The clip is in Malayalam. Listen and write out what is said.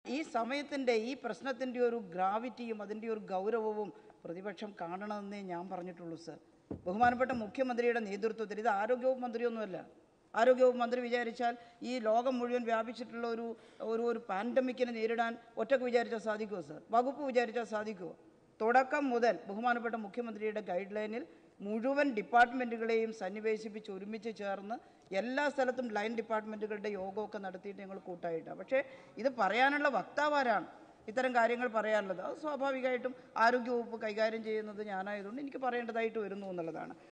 ഈ സമയത്തിൻ്റെ ഈ പ്രശ്നത്തിൻ്റെ ഒരു ഗ്രാവിറ്റിയും അതിൻ്റെ ഒരു ഗൗരവവും പ്രതിപക്ഷം കാണണമെന്നേ ഞാൻ പറഞ്ഞിട്ടുള്ളൂ സർ ബഹുമാനപ്പെട്ട മുഖ്യമന്ത്രിയുടെ നേതൃത്വത്തിൽ ഇത് ആരോഗ്യവകുപ്പ് മന്ത്രിയൊന്നുമല്ല ആരോഗ്യവകുപ്പ് മന്ത്രി വിചാരിച്ചാൽ ഈ ലോകം മുഴുവൻ വ്യാപിച്ചിട്ടുള്ള ഒരു ഒരു ഒരു പാൻഡമിക്കിനെ നേരിടാൻ ഒറ്റക്ക് വിചാരിച്ചാൽ സാധിക്കുമോ സർ വകുപ്പ് വിചാരിച്ചാൽ സാധിക്കുമോ തുടക്കം മുതൽ ബഹുമാനപ്പെട്ട മുഖ്യമന്ത്രിയുടെ ഗൈഡ് ലൈനിൽ മുഴുവൻ ഡിപ്പാർട്ട്മെൻറ്റുകളെയും സന്നിവേശിപ്പിച്ച് ഒരുമിച്ച് ചേർന്ന് എല്ലാ സ്ഥലത്തും ലൈൻ ഡിപ്പാർട്ട്മെൻറ്റുകളുടെ യോഗമൊക്കെ നടത്തിയിട്ട് ഞങ്ങൾ കൂട്ടായിട്ടാണ് പക്ഷേ ഇത് പറയാനുള്ള വക്താവാരാണ് ഇത്തരം കാര്യങ്ങൾ പറയാനുള്ളത് അത് സ്വാഭാവികമായിട്ടും ആരോഗ്യവകുപ്പ് കൈകാര്യം ചെയ്യുന്നത് ഞാനായതുകൊണ്ട് എനിക്ക് പറയേണ്ടതായിട്ട് വരുന്നു എന്നുള്ളതാണ്